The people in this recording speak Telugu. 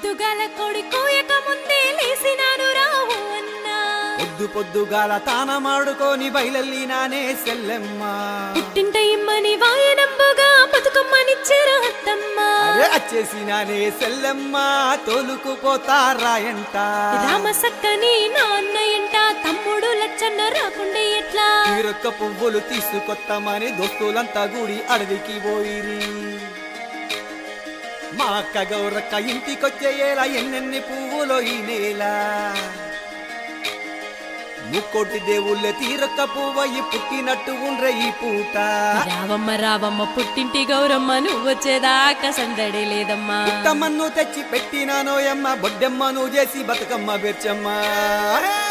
పొద్దుగాల కొడి కోయక ముందే లేసినాను రావు అన్నా పొద్దు పొద్దుగాల తానమాడుకొని బయలెల్లినానే సెల్లెమ్మ పుట్టింట ఇమ్మని వాయనంబుగా బతుకమ్మనిచ్చారు అత్తమ్మ అరే వచ్చేసినానే సెల్లెమ్మ తోలుకుపోతారాయంట రామసక్కని నా అన్నయ్యంట తమ్ముడు లచ్చన్న రాకుండే ఎట్లా తీరొక్క పువ్వులు తీసుకొత్తమని దోస్తులంతా గుడి అడవికి పోయిరి మా అక్క గౌరక్క ఇంటికొచ్చేయేలా ఎన్నెన్ని పువ్వులో ఈ నేల ముక్కోటి దేవుళ్ళే తీరొక్క పువ్వయి పుట్టినట్టు ఉండ్రే ఈ పూట రావమ్మ రావమ్మ పుట్టింటి గౌరమ్మ నువ్వు వచ్చేదాకా సందడి లేదమ్మా పుట్టమ్మను తెచ్చి పెట్టినానోయమ్మ బొడ్డెమ్మను చేసి బతుకమ్మ బెర్చమ్మ